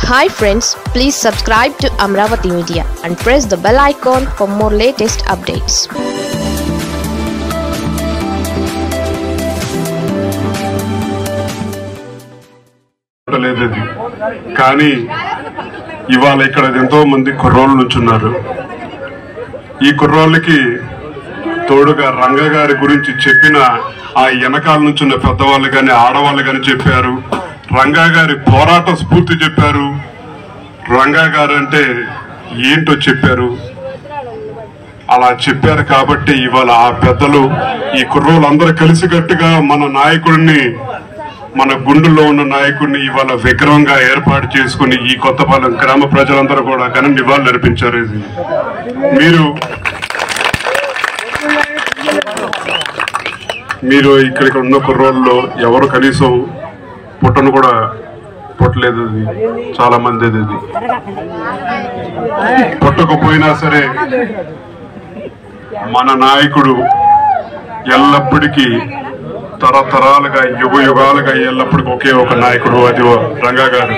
hi friends please subscribe to Amaravati media and press the bell icon for more latest updates లేదు ఇది కానీ ఇవాళ ఇక్కడ ఎంతో మంది కుర్రోళ్ళు నుంచున్నారు ఈ కుర్రోళ్ళకి తోడుగా రంగ గారి గురించి చెప్పిన ఆ వెనకాల నుంచున్న పెద్దవాళ్ళు కానీ ఆడవాళ్ళు కానీ చెప్పారు రంగా గారి పోరాట స్ఫూర్తి చెప్పారు రంగా గారు అంటే ఏంటో చెప్పారు అలా చెప్పారు కాబట్టి ఇవాళ ఆ పెద్దలు ఈ కుర్రోళ్ళందరూ కలిసికట్టుగా మన నాయకుడిని మన గుండెల్లో ఉన్న నాయకుడిని ఇవాళ విగ్రహంగా ఏర్పాటు చేసుకుని ఈ కొత్తపాలెం గ్రామ ప్రజలందరూ కూడా ఘన నివాళులు అర్పించారు ఇది మీరు మీరు ఇక్కడికి ఉన్న కుర్రోళ్ళలో ఎవరు కనీసం పుట్టను కూడా పుట్టలేదు ఇది చాలా మంది ఇది పుట్టకపోయినా సరే మన నాయకుడు ఎల్లప్పటికీ తరతరాలుగా యుగ యుగాలుగా ఎల్లప్పటికీ ఒకే ఒక నాయకుడు అది రంగా గారు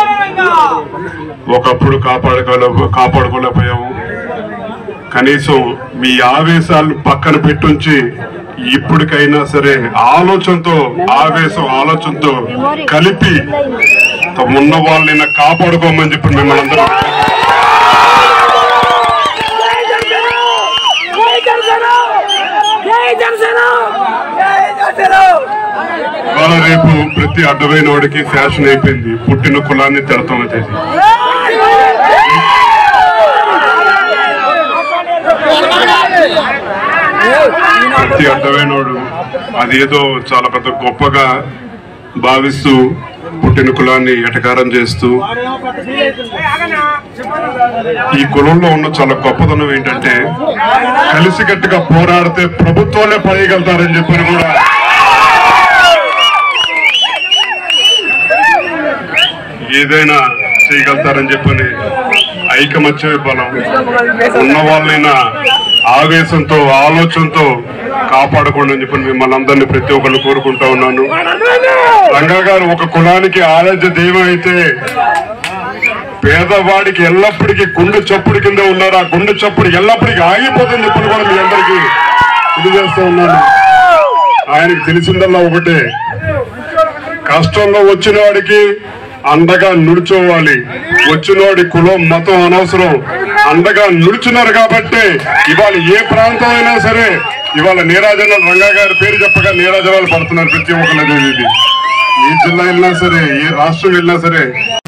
ఒకప్పుడు కాపాడుకోలే కాపాడుకోలేకపోయాము కనీసం మీ ఆవేశాలను పక్కన పెట్టుంచి ఇప్పటికైనా సరే ఆలోచనతో ఆవేశం ఆలోచనతో కలిపి ఉన్న వాళ్ళని కాపాడుకోమని చెప్పి మిమ్మల్ని అందరూ జై జనసేన జై జనసేన జై జనసేన ఇవాళ రేపు ప్రతి అడ్డమైన వాడికి ఫ్యాషన్ అయిపోయింది పుట్టిన కులాన్ని తిడతాం అది ప్రతి అడ్డమైనోడు అదేదో చాలా పెద్ద గొప్పగా భావిస్తూ పుట్టిన కులాన్ని ఎటకారం చేస్తూ ఈ కులంలో ఉన్న చాలా గొప్పదనం ఏంటంటే కలిసికట్టుగా పోరాడితే ప్రభుత్వాలే పడేయగలుగుతారని చెప్పని కూడా ఏదైనా చేయగలుగుతారని చెప్పని ఐకమత్యమే బలం ఉన్న వాళ్ళైనా ఆవేశంతో ఆలోచనతో కాపాడకుండా అని చెప్పని మిమ్మల్ని అందరినీ ప్రతి ఒక్కళ్ళు కోరుకుంటా ఉన్నాను రంగా గారు ఒక కులానికి ఆరాధ్య దైవం అయితే పేదవాడికి ఎల్లప్పటికీ గుండె చప్పుడు కింద ఉన్నారు ఆ గుండె చప్పుడు ఎల్లప్పటికీ ఆగిపోతుంది చెప్పని కూడా మీ అందరికీ తెలియజేస్తా ఉన్నాను ఆయనకి తెలిసిందల్లా ఒకటే కష్టంలో వచ్చిన వాడికి అండగా నుడిచోవాలి వచ్చినోడి కులం మతం అనవసరం అండగా నుడిచున్నారు కాబట్టి ఇవాళ ఏ ప్రాంతం అయినా సరే ఇవాళ నీరాజనాలు రంగా గారి పేరు చెప్పగా నీరాజనాలు పడుతున్నారు ప్రతి ఒక్కరు ఇది ఏ జిల్లా వెళ్ళినా సరే ఏ రాష్ట్రం వెళ్ళినా సరే